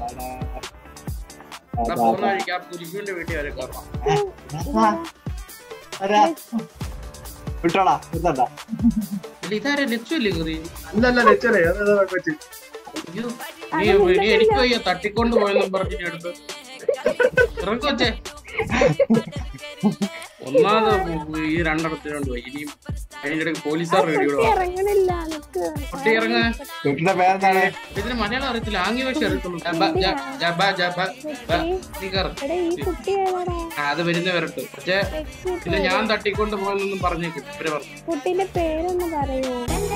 അവിടെ പോകുന്ന വഴിക്ക് ആ പുലിക്കുവിന്റെ വീട്ടിൽ വരെ കയറണം വിട്ടോടാ നിർത്തണ്ട അല്ല ഇതാരെ ലക്ഷ്യമല്ലേ കയറി അല്ലല്ല ലച്ചറേ അതേതാ പറ്റി അയ്യോ നീ നീ എനിക്ക് വയ്യ തട്ടിക്കൊണ്ട് പോയെന്നും പറഞ്ഞു ഞാൻ എടുത്ത് ഇറങ്ങുവച്ചേ ഒന്നാമത് ഈ രണ്ടിടത്തിനുണ്ട് പോയി ഇനിയും അതിന്റെ ഇടയ്ക്ക് പോലീസുകാർ റേഡിയോ കുട്ടി ഇറങ്ങണില്ല നിക്ക് കുട്ടി ഇറങ്ങ കുട്ടിയുടെ പേരെന്താണ് ഇതിന് മലയാളം അറിയത്തില്ല ആംഗ്യ ഭാഷ അറിയത്തുള്ളൂ ജബ, ജ- ജബ, ജബ, ബ. നീ കയറ്. എടാ ഈ കുട്ടി ഏതാടാ ആ, അത് വരുന്ന വരട്ടെ പക്ഷേ പിന്നെ ഞാൻ തട്ടിക്കൊണ്ട് പോയെന്നൊന്നും പറഞ്ഞേക്കും ഇവര് പറഞ്ഞു കുട്ടീന്റെ പേരൊന്ന് പറയൂ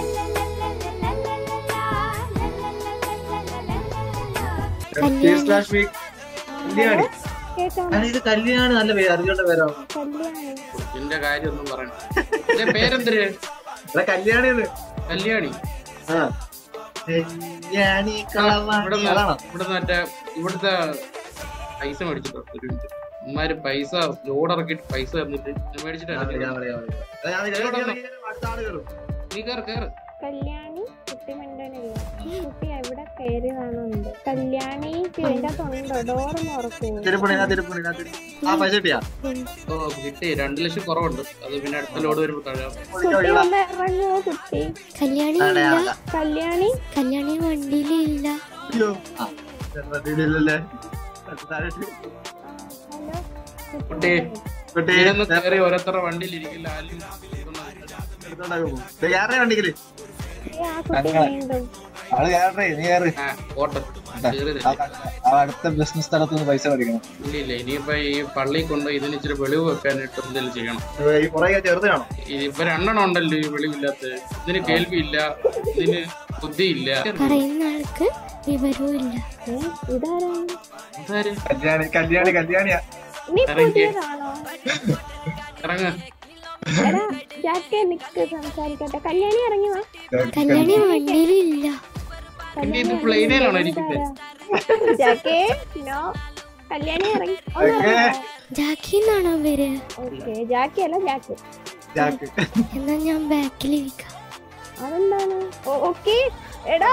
സ്ലാഷ് വീക്ക് കല്യാണി കേട്ടോ അല്ല, ഇത് കല്യാണി നല്ല പേര് അറിയേണ്ട പേരാണ് കല്യാണി ഇതിന്റെ കാര്യമൊന്നും പറയണ്ട ഇതിന്റെ പേരെന്തര് ഇവിടെ കല്യാണി ഇത്. കല്യാണി ആ കല്യാണി ഇവിടെ കളവാണി അതാണോ ഇവിടെ മറ്റേ ഇവിടുത്തെ പൈസ മേടിച്ചിട്ടുണ്ട് ഒരു മിനിറ്റ് ഉമ്മാര് പൈസ ലോഡ് ഇറക്കിയിട്ട് പൈസ തന്നിട്ട് ഞാൻ മേടിച്ചിട്ട് ഞാൻ ഇറക്കി. വിളിക്കാം, വിളിക്കാം, വിളിക്കാം. അത് ഞാൻ വിചാരിച്ചു, ഇങ്ങനെ ഇങ്ങനെ അടുത്ത ആള് കയറും. നീ കയറ് കയറ് കല്യാണി കുട്ടി മിണ്ടനില്ല ഈ കുട്ടി എവിടെ കയറിയതാണുണ്ട് കല്യാണി ഇതിന്റെ തൊണ്ടോ ഡോറൊന്ന് ഉറക്കൂ തിരുപ്പണി ഞാൻ തിരുപ്പണി ഞാൻ തിരുപ്പണി ആ പൈസ കിട്ടിയാ ഓ കിട്ടി രണ്ട് ലക്ഷം കുറവുണ്ട് അത് പിന്നെ അടുത്ത ലോഡ് വരുമ്പോ തഴയാം കുട്ടി ഒന്ന് ഇറങ്ങുമോ കുട്ടി കല്യാണി അതെ, ഇല്ല അതെ. കല്യാണി കല്യാണി വണ്ടിയിലില്ല അയ്യോ. ആ, ചെറുപ്പത്തിലല്ലേ. അടുത്ത ആള് ഇട്ട്. ഹലോ കുട്ടി കുട്ടി, ഇതിലൊന്ന് കയറി ഓരോരുത്തരുടെ വണ്ടിയിൽ ഇരിക്കില്ല ആരും എടുത്തോണ്ടൊക്കെ പോകും. ദേ, കേറണേ വണ്ടിക്കല്. ഈ ആ കുട്ടി വീണ്ടും ആള് കേറണേ, നീ കേറ്. ആ ഓട്ടം കയറി ആ, ആ അടുത്ത ബിസിനസ് സ്ഥലത്ത് നിന്ന് പൈസ മേടിക്കണം ഇല്ല ഇല്ല ഇനിയിപ്പോ ഈ പള്ളി കൊണ്ട് ഇതിന് ഇച്ചിരി വെളിവ് വെക്കാനായിട്ട് എന്തെങ്കിലും ചെയ്യണം ഏ, ഈ പുറകെ ചെറുത് കാണോ ഇത് ഇപ്പൊ രണ്ടെണ്ണം ഉണ്ടല്ലോ ഈ വെളിവില്ലാത്ത ഇതിന് കേൾവിയില്ല ഇതിന് ബുദ്ധിയില്ല പറയുന്ന ആൾക്ക് വിവരവും ഇല്ല ഏ, ഇതാരാണ് അതാര് കല്യാണി കല്യാണി കല്യാണിയാ നീ ഇറങ്ങി. പുതിയതാണോ ഇറങ്ങ എടാ ജാക്കെ നിക്ക് സംസാരിക്കട്ടെ കല്യാണി ഇറങ്ങി വാ കല്യാണി വണ്ടിയിലില്ല എന്റെ ഇത് പ്ലെയിനിലാണോ ഇരിക്കുന്നത് ജാക്കെ നോ കല്യാണി ഇറങ്ങി ജാക്കി എന്നാണോ പേര് ഓക്കെ ജാക്കി അല്ല ജാക്ക് ജാക്ക് എന്നാ ഞാൻ ബാക്കിലിരിക്കാം അതെന്താണ് ഓക്കെ എടാ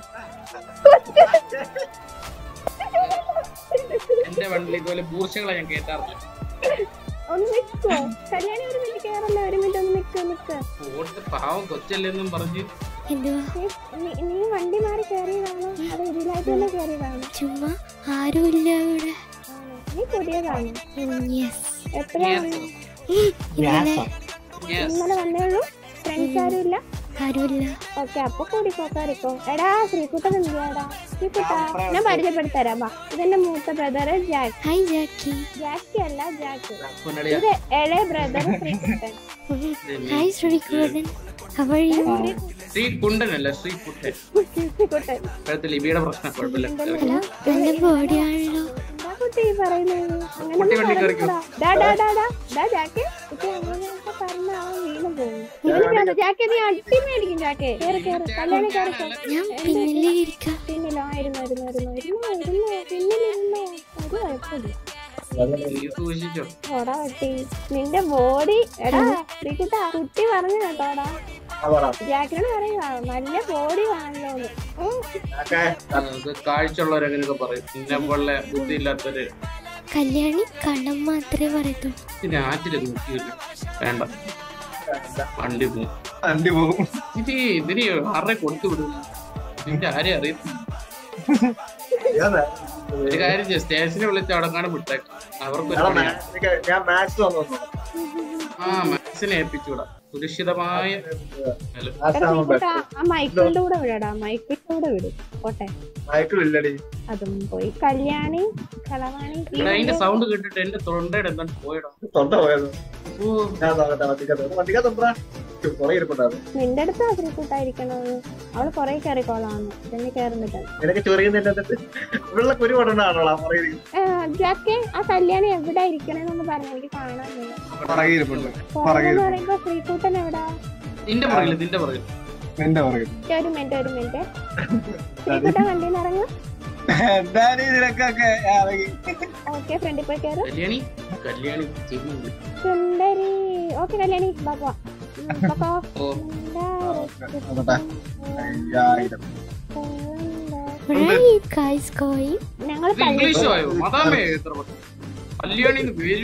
എന്റെ വണ്ടിയിൽ ഇതുപോലെ ബൂർച്ചകളെ ഞാൻ കേട്ടാറില്ല ഒന്ന് നിക്കോ കല്യാണി ഒരു മിനിറ്റ് കേറല്ലേ ഒരു മിനിറ്റ് ഒന്ന് നിക്ക് നിക്ക് ഓടിച്ച് പാവം കൊച്ചല്ലെന്നും പറഞ്ഞ് എന്തുവാ നീ- നീ- നീ വണ്ടി മാറി കയറിയതാണോ അത് ഇതിലായിട്ട് തന്നെ കയറിയതാണോ ചുമ്മാ ആരുമില്ല ഇവിടെ ആണോ? നീ പുതിയതാണോ യെസ് എത്രയാണ് ഇന്നലെ Yes. ഇന്നലെ വന്നേ ഉള്ളൂ ഫ്രണ്ട്സ് ആരും ഇല്ല ആരുമില്ല ഓക്കെ അപ്പൊ കൂടിക്കോ കയറിക്കോ എടാ ശ്രീകുട്ടൻ എന്തിയാടാ ശ്രീകുട്ട ഞാൻ പരിചയപ്പെടുത്തരാം വാ ഇതെന്റെ മൂത്ത brother Jack hi Jackie Jackie അല്ല ജാക്ക് പൊന്നടിയാ. ഇത് ഇളയ ബ്രദർ ശ്രീകുട്ടൻ ഹായ് ശ്രീകുടൻ അവർ ശ്രീ കുണ്ടനല്ല ശ്രീ കുട്ടൻ ശ്രീകുട്ടൻ ഇപ്പോഴത്തെ ലിബിയുടെ പ്രശ്നം കുഴപ്പമില്ല ഹലോ നല്ല ബോഡിയാണല്ലോ എന്താ കുട്ടി പറയുന്നത് അങ്ങനെ കുട്ടി വണ്ടി കയറിക്കോ. ഡാ ഡാ ഡാ ഡാ ഡാ ജാക്കെ കുട്ടി അങ്ങനെയൊക്കെ പറഞ്ഞ അവൻ വീണ് പോകും ഇവന് ജാക്കെ നീ അട്ടി മേടിക്കും ജാക്കെ കേറി കേറി കല്യാണി കയറിക്കോ ഞാൻ പിന്നിലേ ഇരിക്കാം പിന്നിലോ ആയിരുന്നു ആയിരുന്നു ആയിരുന്നു ഇരുന്നോ ഇരുന്നോ പിന്നിലിരുന്നോ ഒരു കുഴപ്പമില്ല നീ സൂക്ഷിച്ചോ ഓടാ കുട്ടി നിന്റെ ബോഡി എടാ ശ്രീകുട്ട കുട്ടി പറഞ്ഞു കേട്ടോടാ ജാക്കിനോട് പറയുക നല്ല ബോഡി വേണല്ലോ അത് കാഴ്ചയുള്ളവരങ്ങനെയൊക്കെ പറയും പിന്നെ പോലെ ബുദ്ധിയില്ലാത്തൊരു കല്യാണി കള്ളം മാത്രമേ പറയത്തുള്ളൂ ഇതിന് ആറ്റില് നോക്കിയില്ല വേണ്ട വണ്ടി പോകും വണ്ടി പോകും ഇത് ഇതിന് ആരുടെ കൊടുത്തു വിടും ഇതിന്റെ ആരെയും അറിയത്തില്ല ഏതാ? ഒരു കാര്യം ചെയ്യ സ്റ്റേഷനെ വിളിച്ച് അവിടെ കാണാൻ വിട്ടേക്കാം അവർക്ക് എടാ, മാ- എനിക്ക് ഞാൻ മാത്സ് വന്നു വന്നു. ആ മാക്സിനെ ഏൽപ്പിച്ചുകൂടാ സുരക്ഷിതമായ അല്ല, മാത്സ് ആവുമ്പോ ശ്രീകുട്ട ആ മൈക്കിളിന്റെ കൂടെ വിടടാ മൈക്കിളിന്റെ കൂടെ വിടും പോട്ടെ മയക്കും ഇല്ലടി അതും പോയി കല്യാണി കളവാണി എടാ, അതിന്റെ സൗണ്ട് കേട്ടിട്ട് എന്റെ തൊണ്ടയുടെ എന്താണ് പോയടാ തൊണ്ട പോയത് ഓ ഞാൻ നോക്കട്ടെ വണ്ടിക്കകത്ത് വണ്ടിക്കകത്ത് പുറകെ ഇരിപ്പുണ്ടായിരുന്നു നിന്റെ അടുത്താ ശ്രീകുട്ടായിരിക്കണത് അവള് കൊറേ കയറിക്കോളാണ് ഇതന്നെ കയറുന്നില്ല നിനക്ക് ചൊറിയുന്നില്ല എന്നിട്ട് വെള്ള കുരു കൊണ്ടാണോളാ പുറകെ ജാക്കെ ആ കല്യാണി എവിടെ ഇരിക്കണേന്നൊന്ന് പറഞ്ഞു എനിക്ക് കാണാൻ വയ്യ. പുറകെ ഇരിപ്പുണ്ട് പുറകെന്ന് പറയുമ്പോ ശ്രീകുട്ടൻ എവിടാ നിന്റെ പുറകില് നിന്റെ പുറകിൽ നിന്റെ പുറകെ ഒരു മിനിറ്റ് ഒരു മിനിറ്റ് ശ്രീകുട്ടൻ വണ്ടിയിൽ നിന്ന് ഇറങ്ങും എന്താണ് ഇതിനൊക്കെ ഇറങ്ങി ഓക്കെ ഫ്രണ്ടിൽ പോയി കയറും കല്യാണി കല്യാണി ചെയ്യുന്നുണ്ട് സുന്ദരി ഓക്കെ കല്യാണി ബാബാ ഓ നോക്കട്ടെ അയ്യായിരം Where are you guys going? ഞങ്ങൾ ഇത് ഇംഗ്ലീഷ് ആയോ മതാമേ എത്ര പെട്ടെന്ന് കല്യാണി എന്ന് പേര്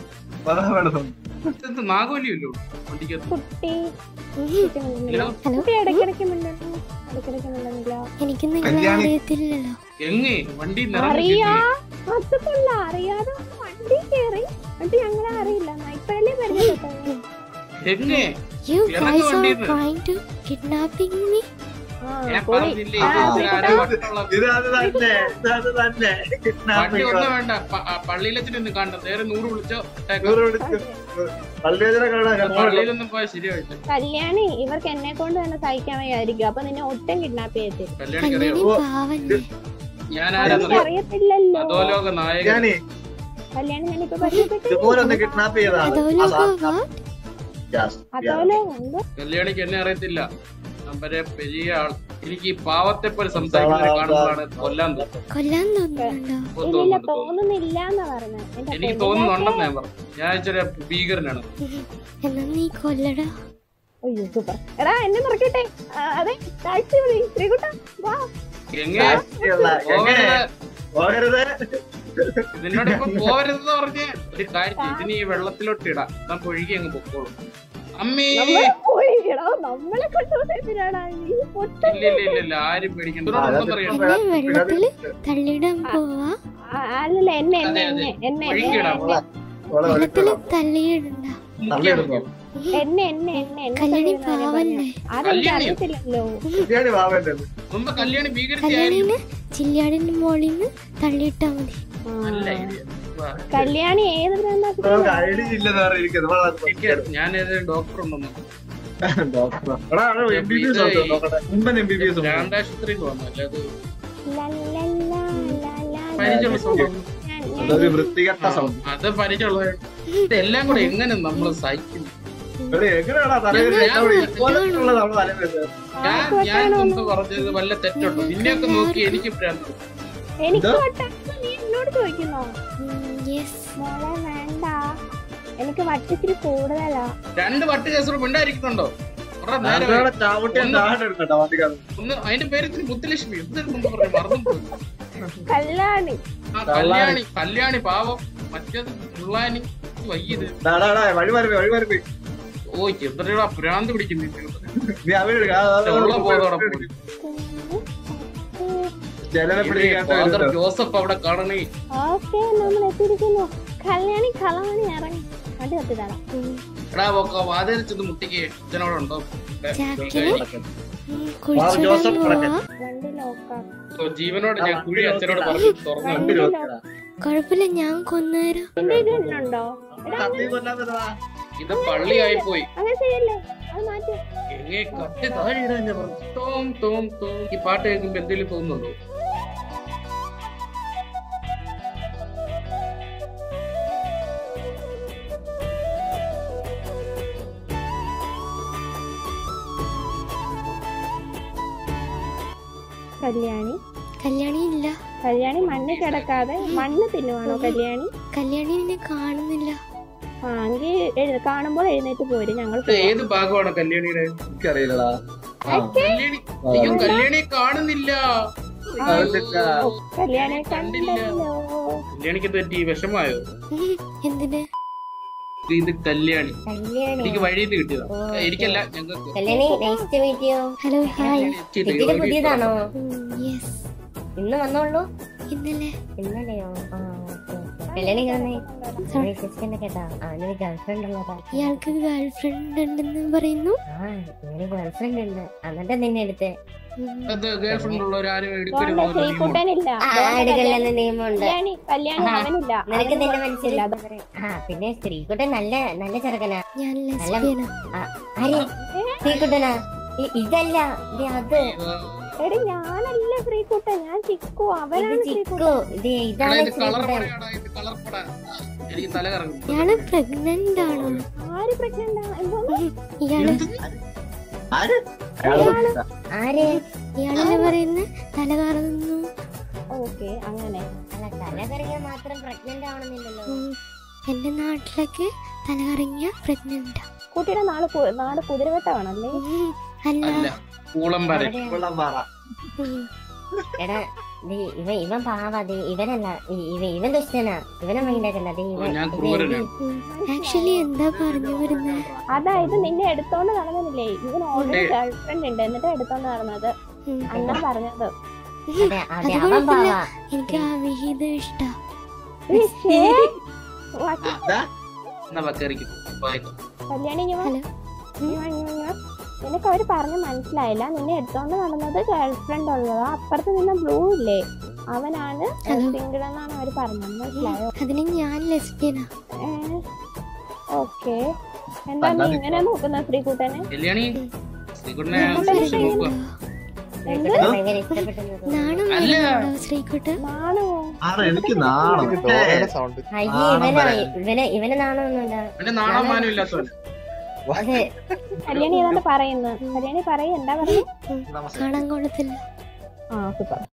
ഇത് നാഗവല്ലിയല്ലോ വണ്ടിക്കകത്ത് കുട്ടി കുട്ടി മിണ്ടുന്നില്ല. ഹലോ കുട്ടി ഇടയ്ക്കിടയ്ക്ക് മിണ്ടുന്നു ഇടയ്ക്കിടയ്ക്ക് മിണ്ടുന്നില്ല എനിക്ക് നിങ്ങളെ കല്യാണി. അറിയത്തില്ലല്ലോ എങ്ങേ വണ്ടി അറിയാ നിറഞ്ഞു അത് കൊള്ളാം അറിയാതെ ഒന്ന് വണ്ടി കയറി എന്നിട്ട് ഞങ്ങളെ അറിയില്ല ഇപ്പഴല്ലേ പരിചയപ്പെട്ടത് എങ്ങേ You എനക്ക് guys are വണ്ടിയിൽ trying to kidnapping me? ആ ഞാൻ പോയി പറഞ്ഞില്ലേ ആ, ഇതിൽ ആരോ ശ്രീകുട്ടാ. വട്ടുള്ള ഇത് അത് തന്നെ ഇത് അത് തന്നെ വണ്ടി കിഡ്നാപ്പിംഗ് ഒന്നും വേണ്ട പള്ളിയിലെത്തിനൊന്നും കാണണ്ട നേരെ നൂറ് വിളിച്ചോ നൂറ് വിളിച്ചു പള്ളിവേദന കാണാൻ പള്ളിയിലൊന്നും പോയാൽ ശരിയാവില്ല കല്യാണി ഇവർക്ക് എന്നെ കൊണ്ട് തന്നെ സഹിക്കാൻ വയ്യായിരിക്കും അപ്പൊ നിന്നെ ഒട്ടും കിഡ്നാപ്പ് ചെയ്യത്തില്ല കല്യാണിക്ക് കല്യാണി അറിയാമോ പാവല്ലേ ഞാൻ എനിക്ക് ആരാന്നറിയോ അറിയത്തില്ലല്ലോ അധോലോക നായകൻ ഞാനേ കല്യാണി ഞാനിപ്പോ പരിചയപ്പെട്ടു ഇതുപോലെ ഒന്ന് കിഡ്നാപ്പ് ചെയ്തതാണ് അതോലോക അതോലെ ഉണ്ട് കല്യാണിക്ക് എന്നെ അറിയത്തില്ല ഞാൻ വരെ പെരിയ ആൾ എനിക്ക് ഈ പാവത്തെ പോലെ സംസാരിക്കുന്നവരെ കാണുമ്പോഴാണ് കൊല്ലാൻ തോന്നുന്നത് കൊല്ലാൻ തോന്നുന്നുണ്ടോ ഓ, ഇല്ലില്ല തോന്നുന്നുണ്ട്, തോന്നുന്നു. തോന്നുന്നില്ല എന്നാ പറഞ്ഞ എനിക്ക് തോന്നുന്നുണ്ടെന്ന് ഞാൻ പറഞ്ഞു ഞാൻ ഇച്ചിരി ഭീകരനാണ് എന്നാ നീ കൊല്ലടാ അയ്യോ സൂപ്പർ എടാ എന്നെ മറക്കട്ടെ ആ, അതെ ടാക്സി വിളി ശ്രീകുട്ട വാ എങ്ങനെ എങ്ങനെ പോകരുത് പോകരുത് നിന്നോട് ഇപ്പൊ പോകരുതെന്ന് പറഞ്ഞ് ഒരു കാര്യം ചെയ്യ്. ഇതിന് ഈ വെള്ളത്തിലോട്ട് ഇടാം ഞാൻ ഒഴുകി അങ്ങ് പൊക്കോളും അമ്മേ നമ്മളെ പോയി എടാ നമ്മളെ കൊണ്ടുപോകുന്നതിനാണ് ഈ പൊട്ട ഇല്ല ഇല്ല ഇല്ല ഇല്ല ആരും പേടിക്കണ്ട ഇവരോടൊന്നും പറയണ്ട എന്നെ വെള്ളത്തില് തള്ളിയിടാൻ പോവാ ആ, അല്ലല്ല എന്നെ എന്നെ അതെ, അതെ. എന്നെ എന്നെ ഒഴുകിയിടാം എന്നെ ഓളെ വെള്ളത്തില് വിളിക്കണം. തള്ളിയിടണ്ട തള്ളിയിടുന്നു. എന്നെ എന്നെ എന്നെ എന്നെ കല്യാണി തള്ളിയിടുന്ന കാര്യം പാവല്ലേ പറഞ്ഞെ. അതെനിക്ക് കല്യാണിയോ? അറിയത്തില്ലല്ലോ ബിരിയാണി വാവേണ്ടത് മുമ്പ് കല്യാണി ഭീകരതയായിരുന്നു കല്യാണിനെ ചില്ലാടിന്റെ മോളിന്ന് തള്ളിയിട്ടാ മതി ആ. നല്ല ഐഡിയ കല്യാണി ഏത് ഭ്രാന്താ നമുക്ക് ഐഡിയ ഇല്ലെന്ന് പറഞ്ഞിരിക്കുന്നത് എനിക്ക് ഞാൻ ഏതൊരു ഡോക്ടർ ഉണ്ടെന്ന് എം ബി ബി എസ് നോക്കട്ടെ മുമ്പൻ എം ബി ബി എസ് ഭ്രാന്താശുപത്രിയിൽ വന്നു അല്ലെ അത് ലല്ലല്ലാ, ലല്ലാ, പരിചയമുള്ള സംഭവം ഞാൻ- ഞാൻ- അതൊരു വൃത്തികെട്ട സൗണ്ട് അത് പരിചയമുള്ള ഇതെല്ലാം കൂടെ എങ്ങനെ നമ്മൾ സഹിക്കുന്നു എങ്ങനെയാടാ തലവേദന ഇതുപോലത്തുള്ള നമ്മുടെ തലവേദന ഞാൻ ഞാൻ മുമ്പ് പറഞ്ഞത് വല്ല തെറ്റുണ്ടോ നിന്നെയൊക്കെ നോക്കി എനിക്ക് ഭ്രാന്ത് എനിക്ക് വട്ടാണെന്ന് നീ എന്നോട് ചോദിക്കുന്നോ യെസ് മോളെ വേണ്ട എനിക്ക് വട്ടിച്ചിരി കൂടുതലാ രണ്ട് വട്ട് കേസുകൾ മിണ്ടായിരിക്കുന്നുണ്ടോ കുറെ നേരം നേരെ ചാവട്ടി ചാടെടുക്കട്ടോ വണ്ടിക്കാരൻ ഒന്ന് അതിന്റെ പേര് ഇത്തിരി മുത്തുലക്ഷ്മി എന്തൊരു മുമ്പ് പറഞ്ഞു മറന്നു പോയി കല്യാണി ആ കല്യാണി കല്യാണി പാവം മറ്റേത് മുള്ളാനി വയ്യത് ഡാടാ വഴി മരപ്പി വഴി മരപ്പി ഓ എത്രയാ ഭ്രാന്ത് പിടിക്കുന്നു നീ അവര് ഉള്ള പോയതോടെ പോയി ജലനെ പിടിക്കാണ്ട് ഫാദർ വരുന്നുണ്ട്. ജോസഫ് അവിടെ കാണണേ ഓക്കെ നമ്മൾ എത്തിയിരിക്കുന്നു കല്യാണി കളവാണി ഇറങ്ങി വണ്ടി കത്തിട്ടാളാം എടാ പോക്ക വാതിരിച്ചത് മുട്ടിക്ക് അച്ഛനോട് ഉണ്ടോ ജാക്കിന്? ജോസഫ് കുഴിച്ചിടാൻ പോവാ കിടക്കൻ. വണ്ടി ലോക്കാം ഓ, ജീവനോട് ഞാൻ കുഴി അച്ഛനോട് പറഞ്ഞു തുറന്നു വണ്ടി നോക്കിയതാ. കുഴപ്പമില്ല ഞാൻ കൊന്നുതരാം എന്റെ ഇതിലുണ്ടോ എടാ കത്തി കൊല്ലാൻ പറ്റുന്നതാ. ഇത് പള്ളിയായി പോയി അങ്ങനെ ചെയ്യല്ലേ അത് മാറ്റി എങ്ങനെ കത്തി താഴെ ഇടാൻ ഞാൻ പറഞ്ഞു തോം തോം തോം ഈ പാട്ട് കേൾക്കുമ്പോ എന്തെങ്കിലും തോന്നുന്നുണ്ടോ കല്യാണി കല്യാണി ഇല്ല കല്യാണി മണ്ണ് കിടക്കാതെ മണ്ണ് തിന്നുവാണോ കല്യാണി കല്യാണി നിന്നെ കാണുന്നില്ല ആ എങ്കിൽ എഴു- കാണുമ്പോൾ എഴുന്നേറ്റ് പോരും ഞങ്ങൾ ഇത് ഏത് ഭാഗമാണ് കല്യാണിയുടെ എനിക്കറിയില്ലടാ ആ. കല്യാണി അയ്യോ കല്യാണിയെ കാണുന്നില്ല കാണുന്നില്ല. അയ്യോ. കല്യാണിയെ കണ്ടില്ലല്ലോ കല്യാണിക്ക് പറ്റി വിഷമായോ ഉം, എന്തിന് ഇത് കല്യാണി കല്യാണി എനിക്ക് വഴിയിൽ നിന്ന് കിട്ടിയതാ എനിക്കല്ല ഞങ്ങൾക്ക് Kalyani nice to meet you hello hi ഇതില് പുതിയതാണോ യെസ് ഇന്ന് വന്നോളൂ ഇന്നലെ ഇന്നലെയോ ആ ഓക്കെ കല്യാണി കാണേ സിസ്റ്ററിനെ കേട്ടാ അവനൊരു ഗേൾഫ്രണ്ട് ഉള്ളതാ ഇയാൾക്ക് ഗേൾ ഫ്രണ്ട് ഉണ്ടെന്ന് പറയുന്നു ആ ഇവന് ഗേൾഫ്രണ്ട് ഉണ്ട് എന്നിട്ട് നിന്നെ എടുത്ത് ഉം, അത് ഗേൾ ഫ്രണ്ട് ഉള്ളവർ ആരും അതുകൊണ്ട് ശ്രീകുട്ടനില്ല ആ എടുക്കല്ലെന്ന് നിയമമുണ്ട് കല്യാണി കല്യാണി അവനില്ല നിനക്ക് അവന് നിന്നെ കുഴപ്പമില്ല. മനസ്സിലായി ആ പിന്നെ സ്ത്രീകുട്ടൻ നല്ല നല്ല ചെറുക്കനാ ഞാൻ ലെസ്ബിയനാ ആ, ആര് സ്ത്രീകുട്ടനാ ഇ- ഇതല്ല ഇത് അത് എടി ഞാനല്ല ശ്രീകുട്ടൻ ഞാൻ ചിക്കു ഇത് അവനാണ് ചിക്കു ശ്രീകുട്ടൻ ഇത് ഇതാണ് ഇത് കളർ ശ്രീകുട്ടൻ പടയാടാ ഇത് കളർ പട എനിക്ക് തല കറങ്ങും ഇയാള് പ്രഗ്നന്റ് ആണോ ആര് പ്രഗ്നന്റ് എന്തോന്ന് ഇയാള് ആര്? അയാള് വിളിച്ചതാ. ആര് ഇയാളെന്നെ പറയുന്ന തല കറങ്ങുന്നു ഓക്കെ അങ്ങനെ അല്ല തല കറിയാൻ മാത്രം പ്രഗ്നന്റ് ആവണമെന്നില്ലല്ലോ ഉം, എന്റെ നാട്ടിലൊക്കെ തല കറങ്ങിയ പ്രഗ്നന്റാ കുട്ടിയുടെ നാട് കു- നാട് കുതിരവട്ടമാണല്ലേ അല്ല അല്ല കൂളം വരെ അവിടെയാ. കൊള്ളാൻ പാറ. ഉം, എടാ ദേ ഇവൻ ഇവൻ പാവാ ദേ ഇവനല്ല ഇ- ഇവൻ ഇവൻ ദുഷ്ടനാ ഇവനെ മൈൻഡാക്കണ്ട ദേ ഇവൻ ഞാൻ ഇത് ക്രൂരനാണ്. ആക്ച്വലി എന്താ പറഞ്ഞു വരുന്നത് അതായത് നിന്നെ എടുത്തോണ്ട് നടന്നില്ലേ ഇവന് ഓൾറെഡി ഗേൾ ഫ്രണ്ട് ഉണ്ട് എന്നിട്ട് എടുത്തോണ്ട് നടന്നത് ഉം. അന്നാ പറഞ്ഞത് അതെ അതെ അത് അവൻ കുഴപ്പമില്ല. പാവാ എനിക്ക് ആ വിഹിതം ഇഷ്ടാ ശ്ശേ. വാ, എന്നാ ബക്കേറിക്കും കല്യാണി ഇങ്ങ് വാ. ഹലോ. ഇങ്ങ് വാ, ഇങ്ങ് വാ, ഇങ്ങ് വാ. നിനക്ക് അവര് പറഞ്ഞ് മനസ്സിലായില്ല നിന്നെ എടുത്തോണ്ട് നടന്നത് ഗേൾ ഫ്രണ്ട് ഉള്ളതാ അപ്പുറത്ത് നിന്ന ബ്ലൂ ഇല്ലേ അവനാണ് ഹലോ. സിംഗിൾ എന്നാണ് അവര് പറഞ്ഞത് മനസ്സിലായോ അതിന് ഞാൻ ലെസ്ബിയനാ ഓക്കെ എന്താ നീ ഇങ്ങനെ നോക്കുന്ന ശ്രീകുട്ടനെ കല്യാണി ശ്രീകുട്ടനെ ഞാൻ സൂക്ഷിച്ച് നോക്കുക ശ്രീകുട്ടനെ ഭയങ്കര ഇഷ്ടപ്പെട്ടെന്ന് തോന്നുന്നു. നാണം അല്ല. വരുന്നുണ്ടോ ശ്രീകുട്ട് നാണോ ആടാ എനിക്ക് നാണം ഡോറയുടെ സൗണ്ട് അയ്യേ നാണം ഇവനോ വരാൻ. ഇവന് ഇവന് നാണമൊന്നുമില്ല പിന്നെ നാണോ മാനം ഇല്ലാത്തവൻ അതെ കല്യാണി ഏതാണ്ട് പറയുന്നു കല്യാണി പറയും എന്താ പറയുന്നത് നമസ്കാരം കാണാൻ കൊള്ളത്തില്ല ആ സൂപ്പർ